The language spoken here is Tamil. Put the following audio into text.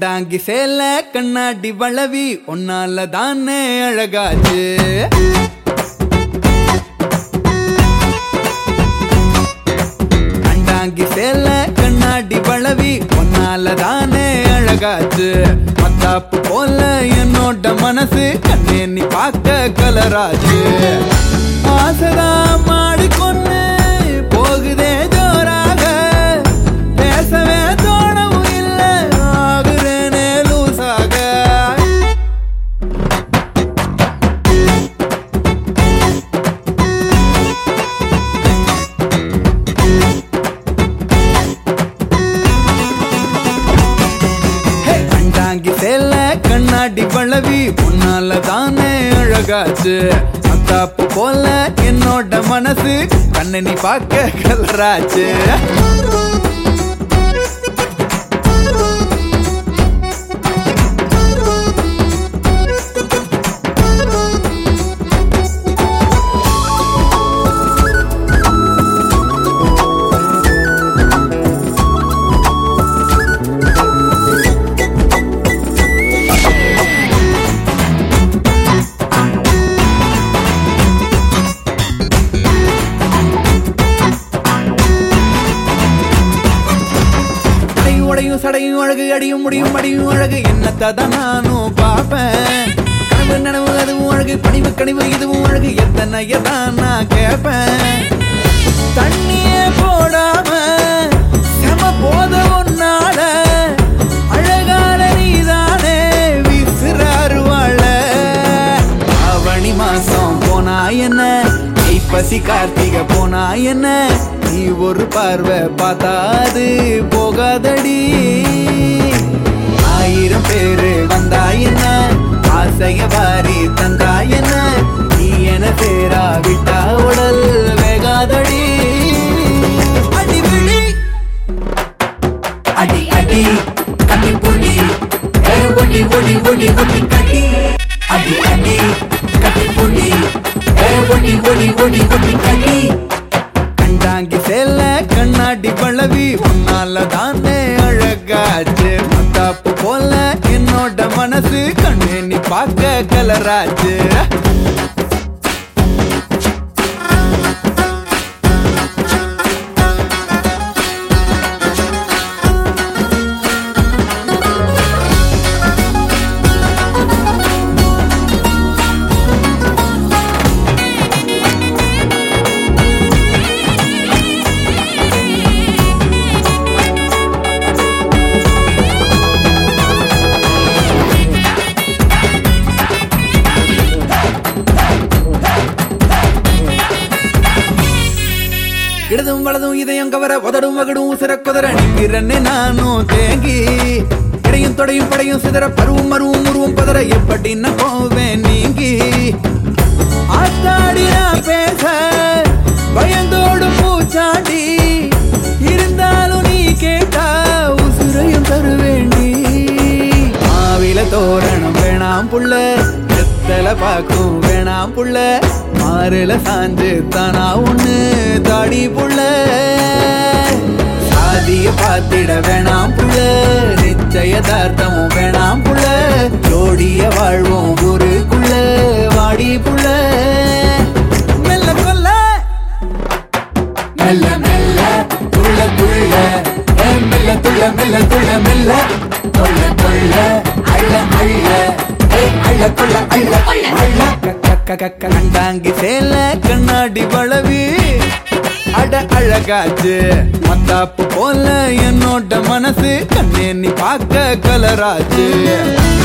கண்டாங்கி சேல கண்ணாடி வளவி ஒன்னால தானே அழகாச்சு கண்டாங்கி சேல கண்ணாடி வளவி ஒன்னால தானே அழகாச்சு மத்தாப்பு போல என்னோட மனசு கண்ணே நீ பார்க்க கலராச்சு ஆசரா மாடி கொண்டு போகுதே ஜோராக பேசவே தோணவும் இல்லை ஆகுறேனே லூசாக ஹே, கண்டாங்கி சேல கண்ணாடி வளவி உன்னால தானே அழகாச்சு அத்தாப்பு போல என்னோட மனசு கண்ணை நீ பார்க்க கலராச்சு அடையும் உடையும் சடையும் அழகு அடியும் முடியும் அடியும் அழகு என்னத்தான் நானும் பார்ப்பேன் கனவு நனவு அதுவும் அழகு பணிவு கனிவு இதுவும் அழகு எத்தனை எதான் நான் கேட்பேன் தண்ணியே போடாம செம போத ஒன்னால அழகான நீதானே விசிறாரு வாழ அவனி மாசம் போனா என்ன ஐப்பசி கார்த்திகை போனா என்ன நீ ஒரு பார்வை பார்த்தாது போகாதடி ஆயிரம் பேரு வந்தா என்ன ஆசைய வாரி தந்தா என்ன நீ என சேரா விட்டா உடல் வேகாதடி அடி விழி அடி அடி கட்டி பொடி ஒடி ஒடி ஒடி ஒடி கட்டி அடி அடி கட்டி பொடி ஒடி ஒடி ஒடி ஒடி கட்டி கண்டாங்கி சேல கண்ணாடி வளவி உன்னால தானே அழகாச்சு மத்தாப்பு போல என்னோட மனசு கண்ணே நீ பார்க்க கலராச்சு இடதும் வலதும் இதயம் கவர உதடும் வகடும் உசிர குதற நிற்கிறன்னே நானும் தேங்கி இடையும் தொடையும் படையும் சிதற பருவும் மருவும் உருவும் பதற எப்படி நான் போவேன் நீங்கி ஆத்தாடி நான் பேச பயந்தோடு பூச்சாண்டி இருந்தாலும் நீ கேட்டா உசுரையும் தருவேண்டி மாவில தோரணம் வேணாம் புள்ள எத்தல பாக்கும் வேணாம் புள்ள மாறுல சாஞ்சு தானா ஒண்ணு தாடி புள்ள சாதிய பாத்திட வேணாம் புள்ள நிச்சயதார்த்தமும் வேணாம் புள்ள ஜோடிய வாழ்வோம் ஊருக்குள்ள வாடி புள்ள மெல்ல கொல்ல மெல்ல மெல்ல துள்ள துள்ள ஏ, மெல்ல துள்ள மெல்ல துள்ள மெல்ல கொள்ள கொள்ள அள்ள அள்ள ஏ, அள்ள கொள்ள அள்ள அள்ள கண்டாங்கி சேல கண்ணாடி வளவி அட அழகாச்சு மத்தாப்பு போல என்னோட மனசு கண்ணே நீ பார்க்க கலராச்சு